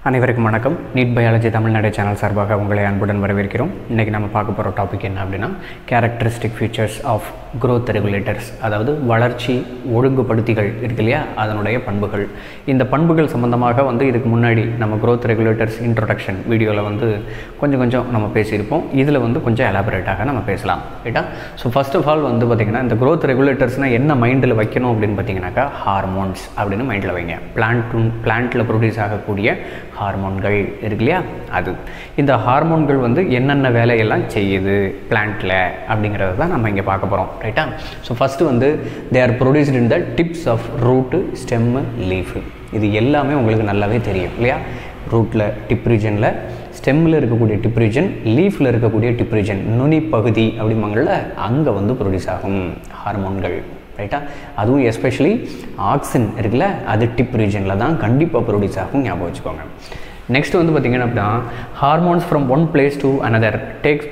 அனைவருக்கும் வணக்கம் NEET biology Tamil Nadu channel சார்பாக உங்களை அன்புடன் வரவேற்கிறோம் இன்றைக்கி நம்ம பார்க்க போகிற டாபிக் என்ன அப்படின்னா characteristic features of growth regulators அதாவது வளர்ச்சி ஒழுங்குபடுத்திகள் இருக்கு இல்லையா அதனுடைய பண்புகள் இந்த பண்புகள் சம்பந்தமாக வந்து இதுக்கு முன்னாடி நம்ம growth ரெகுலேட்டர்ஸ் இன்ட்ரொடக்ஷன் வீடியோவில் வந்து கொஞ்சம் கொஞ்சம் நம்ம பேசியிருப்போம் இதில் வந்து கொஞ்சம் எலாபரேட்டாக நம்ம பேசலாம் ரைட்டா ஸோ ஃபர்ஸ்ட் ஆஃப் ஆல் வந்து பார்த்திங்கன்னா இந்த growth ரெகுலேட்டர்ஸ்னால் என்ன மைண்டில் வைக்கணும் அப்படின்னு பார்த்தீங்கன்னாக்கா ஹார்மோன்ஸ் அப்படின்னு மைண்டில் வைங்க பிளான்ட் பிளான்ட்டில் ப்ரொடியூஸ் ஆகக்கூடிய ஹார்மோன்கள் இருக்கு இல்லையா அது இந்த ஹார்மோன்கள் வந்து என்னென்ன வேலையெல்லாம் செய்யுது பிளான்ட்டில் அப்படிங்கிறத தான் நம்ம இங்கே பார்க்க போகிறோம் ரைட்டா ஸோ ஃபஸ்ட்டு வந்து they are produced in the tips of root stem leaf இது எல்லாமே உங்களுக்கு நல்லாவே தெரியும் இல்லையா ரூட்டில் டிப் ரீஜனில் ஸ்டெம்மில் இருக்கக்கூடிய டிப் ரீஜன் லீஃபில் இருக்கக்கூடிய டிப் ரீஜன் நுனி பகுதி அப்படிம்பாங்கள்ல அங்கே வந்து ப்ரொடியூஸ் ஆகும் ஹார்மோன்கள் ரைட்டா அதுவும் எஸ்பெஷலி ஆக்சின் இருக்குல்ல அது டிப் ரீஜனில் தான் கண்டிப்பாக ப்ரொடியூஸ் ஆகும் ஞாபகம் வச்சுக்கோங்க நெக்ஸ்ட் வந்து பார்த்திங்கன்னா அப்படின்னா hormones from one place to another takes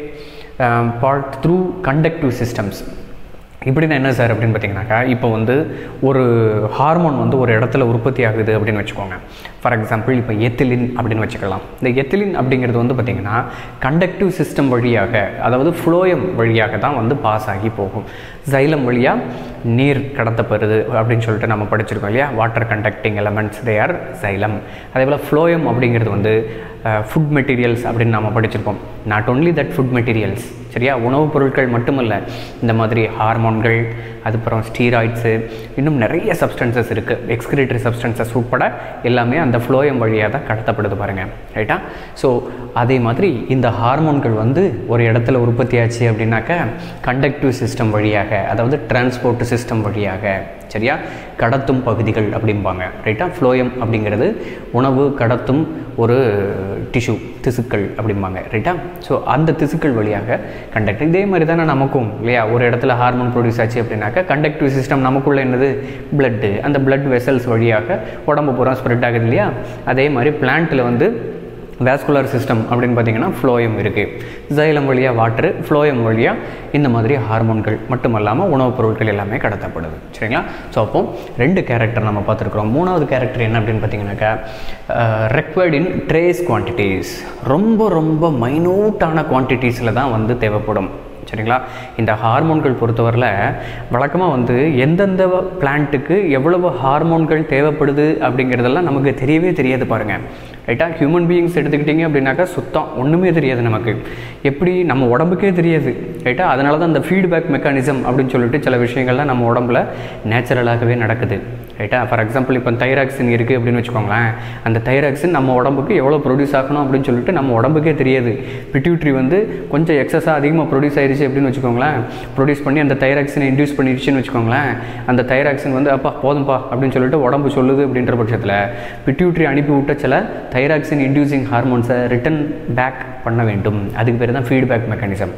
part through conductive systems இப்படின்னா என்ன சார் அப்படின்னு பார்த்தீங்கன்னாக்கா இப்போ வந்து ஒரு ஹார்மோன் வந்து ஒரு இடத்துல உற்பத்தி ஆகுது அப்படின்னு வச்சுக்கோங்க ஃபார் எக்ஸாம்பிள் இப்போ எத்திலின் அப்படின்னு வச்சுக்கலாம் இந்த எத்திலின் அப்படிங்கிறது வந்து பார்த்திங்கன்னா கண்டக்டிவ் சிஸ்டம் வழியாக அதாவது ஃப்ளோயம் வழியாக தான் வந்து பாஸ் ஆகி போகும் ஜைலம் வழியாக நீர் கடத்தப்படுது அப்படின்னு சொல்லிட்டு நம்ம படிச்சிருக்கோம் இல்லையா water conducting elements they are xylem அதே போல் ஃப்ளோயம் அப்படிங்கிறது வந்து ஃபுட் மெட்டீரியல்ஸ் அப்படின்னு நம்ம படிச்சிருக்கோம் not only that food materials சரியா உணவுப் பொருட்கள் மட்டுமல்ல இந்த மாதிரி ஹார்மோன்கள் அதுக்கப்புறம் ஸ்டீராய்ட்ஸு இன்னும் நிறைய சப்ஸ்டன்சஸ் இருக்குது எக்ஸ்கிரேட்டரி சப்ஸ்டன்சஸ் உட்பட எல்லாமே அந்த ஃப்ளோயம் வழியாக தான் கடத்தப்படுது பாருங்கள் ரைட்டா ஸோ அதே மாதிரி இந்த ஹார்மோன்கள் வந்து ஒரு இடத்துல உற்பத்தி ஆச்சு அப்படின்னாக்க கண்டக்டிவ் சிஸ்டம் வழியாக அதாவது டிரான்ஸ்போர்ட் சிஸ்டம் வழியாக சரியா கடத்தும் பகுதிகள் அப்படிம்பாங்க ரைட்டா ஃப்ளோயம் அப்படிங்கிறது உணவு கடத்தும் ஒரு டிஷ்யூ திசுக்கள் அப்படிம்பாங்க ரைட்டா ஸோ அந்த திசுக்கள் வழியாக கண்டக்ட் இதே மாதிரி தானே நமக்கும் இல்லையா ஒரு இடத்துல ஹார்மோன் ப்ரொடியூஸ் ஆச்சு அப்படின்னாக்கா கண்டக்டிவ் சிஸ்டம் நமக்குள்ள என்னது பிளட்டு அந்த பிளட் வெசல்ஸ் வழியாக உடம்பு பூரா ஸ்ப்ரெட் ஆகுது இல்லையா அதே மாதிரி பிளான்ட்டில் வந்து வேஸ்குலர் சிஸ்டம் அப்படின்னு பார்த்தீங்கன்னா ஃப்ளோயம் இருக்குது ஜைலம் வழியாக வாட்ரு ஃப்ளோயம் வழியாக இந்த மாதிரி ஹார்மோன்கள் மட்டும் இல்லாமல் உணவுப் பொருட்கள் எல்லாமே கடத்தப்படுது சரிங்களா ஸோ அப்போ ரெண்டு கேரக்டர் நம்ம பார்த்துருக்குறோம் மூணாவது கேரக்டர் என்ன அப்படின்னு பார்த்தீங்கன்னாக்கா ரெக்வயர்ட் இன் ட்ரேஸ் குவான்டிட்டிஸ் ரொம்ப ரொம்ப மைனூட்டான குவான்டிட்டிஸில் தான் வந்து தேவைப்படும் சரிங்களா இந்த ஹார்மோன்கள் பொறுத்தவரையில் வழக்கமாக வந்து எந்தெந்த பிளான்ட்டுக்கு எவ்வளவு ஹார்மோன்கள் தேவைப்படுது அப்படிங்கிறதெல்லாம் நமக்கு தெரியவே தெரியாது பாருங்கள் ரைட்டா ஹியூமன் பீயிங்ஸ் எடுத்துக்கிட்டிங்க அப்படின்னாக்கா சுத்தம் ஒன்றுமே தெரியாது நமக்கு எப்படி நம்ம உடம்புக்கே தெரியாது ரைட்டா அதனால தான் அந்த ஃபீட்பேக் மெக்கானிசம் அப்படின்னு சொல்லிட்டு சில விஷயங்கள்லாம் நம்ம உடம்புல நேச்சுரலாகவே நடக்குது ரைட்டா ஃபார் எக்ஸாம்பிள் இப்போ தைராக்சின் இருக்குது அப்படின்னு வச்சுக்கோங்களேன் அந்த தைராக்சின் நம்ம உடம்புக்கு எவ்வளோ ப்ரொடியூஸ் ஆகணும் அப்படின்னு சொல்லிட்டு நம்ம உடம்புக்கே தெரியாது பிட்யூட்ரி வந்து கொஞ்சம் எக்ஸஸாக அதிகமாக ப்ரொடியூஸ் ஆயிடுச்சு அப்படின்னு வச்சுக்கோங்களேன் ப்ரொடியூஸ் பண்ணி அந்த தைராக்சினை இன்டியூஸ் பண்ணிடுச்சுன்னு வச்சுக்கோங்களேன் அந்த தைராக்சின் வந்து அப்பா போதும்பா அப்படின்னு சொல்லிட்டு உடம்பு சொல்லுது அப்படின்ற பட்சத்தில் பிட்யூட்ரி அனுப்பி விட்ட சில தைராக்சின் இன்டியூசிங் ஹார்மோன்ஸை ரிட்டன் பேக் பண்ண வேண்டும் அதுக்கு பேர் தான் ஃபீட்பேக் மெக்கானிசம்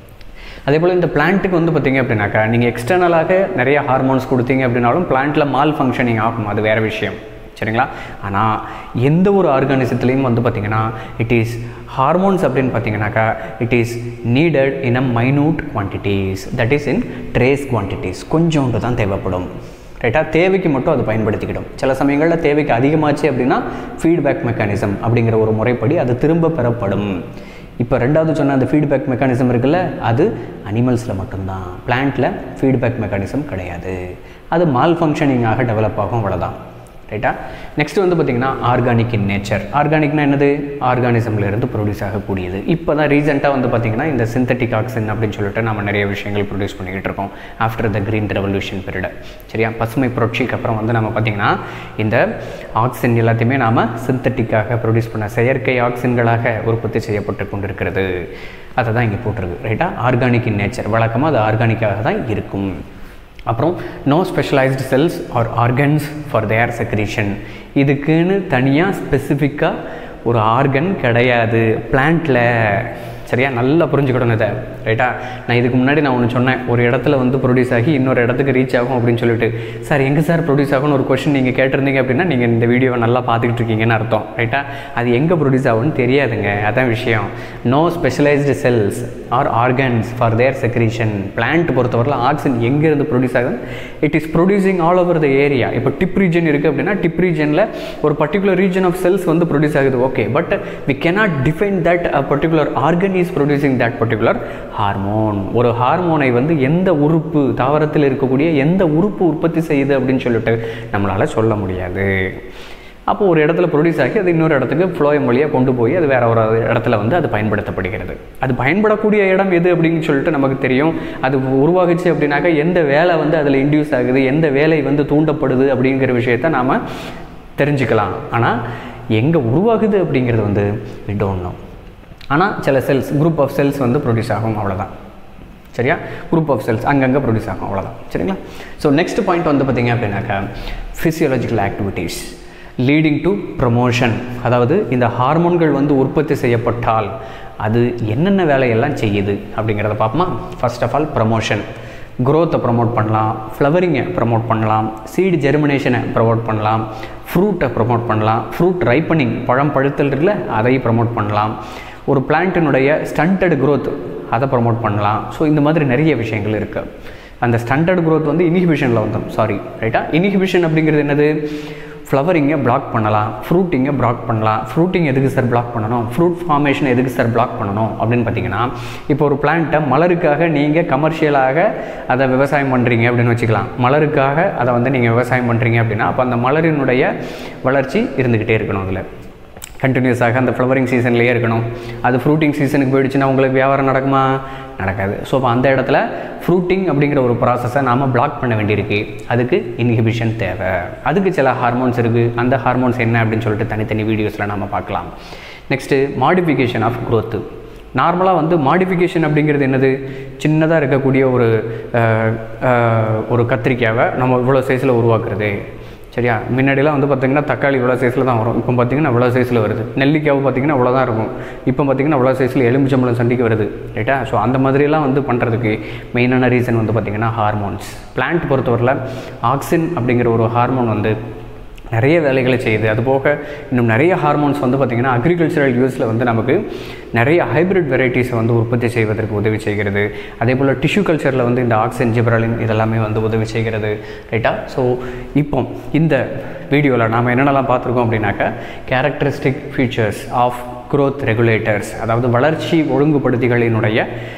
அதே போல் இந்த பிளான்ட்டுக்கு வந்து பார்த்திங்க அப்படின்னாக்கா நீங்கள் எக்ஸ்டர்னலாக நிறைய ஹார்மோன்ஸ் கொடுத்தீங்க அப்படின்னாலும் பிளான்ட்டில் மால் ஃபங்க்ஷனிங் ஆகும் அது வேறு விஷயம் சரிங்களா ஆனால் எந்த ஒரு ஆர்கானிசத்துலேயும் வந்து பார்த்திங்கன்னா இட் இஸ் ஹார்மோன்ஸ் அப்படின்னு பார்த்தீங்கன்னாக்கா it is needed in a minute quantities that is in trace quantities கொஞ்சோண்டு தான் தேவைப்படும் ரைட்டா தேவைக்கு மட்டும் அது பயன்படுத்திக்கிடும் சில சமயங்களில் தேவைக்கு அதிகமாச்சு அப்படின்னா ஃபீட்பேக் மெக்கானிசம் அப்படிங்கிற ஒரு முறைப்படி அது திரும்ப பெறப்படும் இப்போ ரெண்டாவது சொன்ன அந்த ஃபீட்பேக் மெக்கானிசம் இருக்குல்ல அது அனிமல்ஸில் மட்டும்தான் பிளான்ட்டில் ஃபீட்பேக் மெக்கானிசம் கிடையாது அது மால் ஃபங்க்ஷனிங்காக டெவலப் ஆகும் அவ்வளோதான் ரைட்டா நெக்ஸ்ட் வந்து பார்த்திங்கன்னா ஆர்கானிக் இன் நேச்சர் ஆர்கானிக்னா என்னது ஆர்கானிசம்ல இருந்து ப்ரொடியூஸ் ஆகக்கூடியது இப்போ தான் ரீசெண்டாக வந்து பார்த்திங்கன்னா இந்த சிந்தட்டிக் ஆக்சின் அப்படின்னு சொல்லிட்டு நம்ம நிறைய விஷயங்கள் ப்ரொடியூஸ் பண்ணிக்கிட்டு இருக்கோம் after the green revolution period சரியா பசுமை புரட்சிக்கு அப்புறம் வந்து நம்ம பார்த்திங்கன்னா இந்த ஆக்சின் எல்லாத்தையுமே நாம் சிந்தட்டிக்காக ப்ரொடியூஸ் பண்ண செயற்கை ஆக்சின்களாக உற்பத்தி செய்யப்பட்டு கொண்டிருக்கிறது அதை தான் இங்கே போட்டிருக்கு ரைட்டா ஆர்கானிக் இன் நேச்சர் வழக்கமாக அது ஆர்கானிக்காக தான் இருக்கும் அப்புறம் no specialised cells are organs for their secretion இதுக்குன்னு தனியாக ஸ்பெசிஃபிக்காக ஒரு ஆர்கன் கிடையாது பிளான்ட்டில் சரியா நல்லா புரிஞ்சுக்கணும் இதை ரைட்டா நான் இதுக்கு முன்னாடி நான் ஒன்று சொன்னேன் ஒரு இடத்துல வந்து ப்ரொடியூஸ் ஆகி இன்னொரு இடத்துக்கு ரீச் ஆகும் அப்படின்னு சொல்லிட்டு சார் எங்கே சார் ப்ரொடியூஸ் ஆகும்னு ஒரு கொஷின் நீங்கள் கேட்டிருந்தீங்க அப்படின்னா நீங்கள் இந்த வீடியோவை நல்லா பார்த்துக்கிட்டு இருக்கீங்கன்னு அர்த்தம் ரைட்டா அது எங்கே ப்ரொடியூஸ் ஆகும்னு தெரியாதுங்க அதான் விஷயம் no specialised cells are organs for their secretion plant பொறுத்தவரையில் ஆக்சிஜன் எங்கேருந்து ப்ரொடியூஸ் ஆகுது it is producing all over the area இப்போ டிப் ரீஜன் இருக்குது அப்படின்னா டிப் ரீஜனில் ஒரு பர்டிகுலர் ரீஜன் ஆஃப் செல்ஸ் வந்து ப்ரொடியூஸ் ஆகுது okay but we cannot define that a particular organ is producing that particular hormone ஒரு ஹார்மோனை வந்து எந்த உறுப்பு தாவரத்தில் இருக்கக்கூடிய எந்த உறுப்பு உற்பத்தி செய்யுது அப்படின்னு சொல்லிட்டு நம்மளால் சொல்ல முடியாது அப்போ ஒரு இடத்துல ப்ரொடியூஸ் ஆகி அது இன்னொரு இடத்துக்கு ஃப்ளோயம் வழியாக கொண்டு போய் அது வேற ஒரு இடத்துல வந்து அது பயன்படுத்தப்படுகிறது அது பயன்படக்கூடிய இடம் எது அப்படின்னு சொல்லிட்டு நமக்கு தெரியும் அது உருவாகுச்சு அப்படின்னாக்கா எந்த வேலை வந்து அதில் இன்டியூஸ் ஆகுது எந்த வேலை வந்து தூண்டப்படுது அப்படிங்கிற விஷயத்த நாம் தெரிஞ்சுக்கலாம் ஆனால் எங்கே உருவாகுது அப்படிங்கிறது வந்து we don't know ஆனால் சில செல்ஸ் குரூப் ஆஃப் செல்ஸ் வந்து ப்ரொடியூஸ் ஆகும் அவ்வளோதான் சரியா குரூப் ஆஃப் செல்ஸ் அங்கங்கே ப்ரொடியூஸ் ஆகும் அவ்வளோதான் சரிங்களா ஸோ நெக்ஸ்ட் பாயிண்ட் வந்து பார்த்தீங்க அப்படின்னாக்கா physiological activities leading to promotion அதாவது இந்த ஹார்மோன்கள் வந்து உற்பத்தி செய்யப்பட்டால் அது என்னென்ன வேலையெல்லாம் செய்யுது அப்படிங்கிறத பார்ப்போமா ஃபர்ஸ்ட் ஆஃப் ஆல் ப்ரமோஷன் growth-அ ப்ரமோட் பண்ணலாம் ஃப்ளவரிங்கை ப்ரமோட் பண்ணலாம் சீடு ஜெர்மினேஷனை ப்ரமோட் பண்ணலாம் ஃப்ரூட்டை ப்ரமோட் பண்ணலாம் ஃப்ரூட் ரைப்பனிங் பழம் பழுத்தல் இருக்குல்ல அதை ப்ரமோட் பண்ணலாம் ஒரு பிளான்ட்டினுடைய ஸ்டண்டட் growth அதை ப்ரமோட் பண்ணலாம் ஸோ இந்த மாதிரி நிறைய விஷயங்கள் இருக்குது அந்த ஸ்டண்டட் growth வந்து இனிஹிபிஷனில் வந்துடும் சாரி ரைட்டா இனிஹிபிஷன் அப்படிங்கிறது என்னது ஃப்ளவரிங்கை பிளாக் பண்ணலாம் ஃப்ரூட்டிங்கை பிளாக் பண்ணலாம் ஃப்ரூட்டிங் எதுக்கு சார் பிளாக் பண்ணணும் ஃப்ரூட் ஃபார்மேஷன் எதுக்கு சார் பிளாக் பண்ணணும் அப்படின்னு பார்த்தீங்கன்னா இப்போ ஒரு பிளான்ட்டை மலருக்காக நீங்கள் கமர்ஷியலாக அதை விவசாயம் பண்ணுறீங்க அப்படின்னு வச்சுக்கலாம் மலருக்காக அதை வந்து நீங்கள் விவசாயம் பண்ணுறீங்க அப்படின்னா அப்போ அந்த மலரினுடைய வளர்ச்சி இருந்துக்கிட்டே இருக்கணும் அதில் கண்டினியூஸாக அந்த ஃப்ளவரிங் சீசன்லேயே இருக்கணும் அது ஃப்ரூட்டிங் சீசனுக்கு போயிடுச்சுன்னா உங்களுக்கு வியாபாரம் நடக்குமா நடக்காது ஸோ அப்போ அந்த இடத்துல ஃப்ரூட்டிங் அப்படிங்கிற ஒரு ப்ராசஸை நாம் பிளாக் பண்ண வேண்டியிருக்கு அதுக்கு இன்ஹிபிஷன் தேவை அதுக்கு சில ஹார்மோன்ஸ் இருக்குது அந்த ஹார்மோன்ஸ் என்ன அப்படின்னு சொல்லிட்டு தனித்தனி வீடியோஸில் நம்ம பார்க்கலாம் நெக்ஸ்ட்டு மாடிஃபிகேஷன் ஆஃப் growth நார்மலாக வந்து மாடிஃபிகேஷன் அப்படிங்கிறது என்னது சின்னதாக இருக்கக்கூடிய ஒரு அஹ், அஹ், ஒரு கத்திரிக்காவை நம்ம இவ்வளோ சைஸில் உருவாக்குறது சரியா முன்னாடிலாம் வந்து பார்த்திங்கன்னா தக்காளி இவ்வளோ சைஸில் தான் வரும் இப்போ பார்த்திங்கன்னா இவ்வளோ சைஸில் வருது நெல்லிக்காவு பார்த்திங்கன்னா இவ்வளோ தான் இருக்கும் இப்போ பார்த்திங்கன்னா இவ்வளோ சைஸில் எலுமிச்சம்பழம் சண்டிக்கு வருது ரைட்டா ஸோ அந்த மாதிரியெல்லாம் வந்து பண்ணுறதுக்கு மெயினான ரீசன் வந்து பார்த்திங்கன்னா ஹார்மோன்ஸ் பிளான்ட் பொறுத்தவரையில் ஆக்சின் அப்படிங்கிற ஒரு ஹார்மோன் வந்து நிறைய வேலைகளை செய்யுது அது போக இன்னும் நிறைய ஹார்மோன்ஸ் வந்து பார்த்திங்கன்னா அக்ரிகல்ச்சரல் யூஸில் வந்து நமக்கு நிறைய ஹைப்ரிட் வெரைட்டிஸை வந்து உற்பத்தி செய்வதற்கு உதவி செய்கிறது அதே போல் டிஷ்யூ கல்ச்சரில் வந்து இந்த ஆக்சின் ஜிப்ரலின் இதெல்லாமே வந்து உதவி செய்கிறது ரைட்டா ஸோ இப்போ இந்த வீடியோவில் நாம் என்னென்னலாம் பார்த்துருக்கோம் அப்படின்னாக்கா characteristic features of growth regulators அதாவது வளர்ச்சி ஒழுங்குபடுத்திகளினுடைய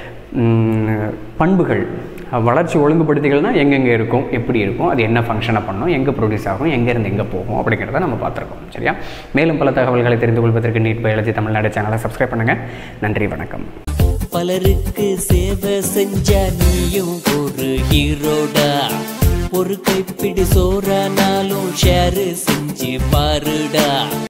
ம், பண்புகள் வளர்ச்சி ஒழுங்குபடுத்திகள்னால் எங்கெங்கே இருக்கும் எப்படி இருக்கும் அது என்ன ஃபங்க்ஷனை பண்ணும் எங்கே ப்ரொடியூஸ் ஆகும் எங்கேருந்து எங்கே போகும் அப்படிங்கிறத நம்ம பார்த்துருக்கோம் சரியா மேலும் பல தகவல்களை தெரிந்து கொள்வதற்கு நீட் பயாலஜி தமிழ்நாடு சேனலை சப்ஸ்கிரைப் பண்ணுங்கள் நன்றி வணக்கம் பலருக்கு சேவை செஞ்ச நீயும் ஒரு ஹீரோடா ஒரு கைப்பிடி சோறானாலும் ஷேர் செஞ்சு பாருடா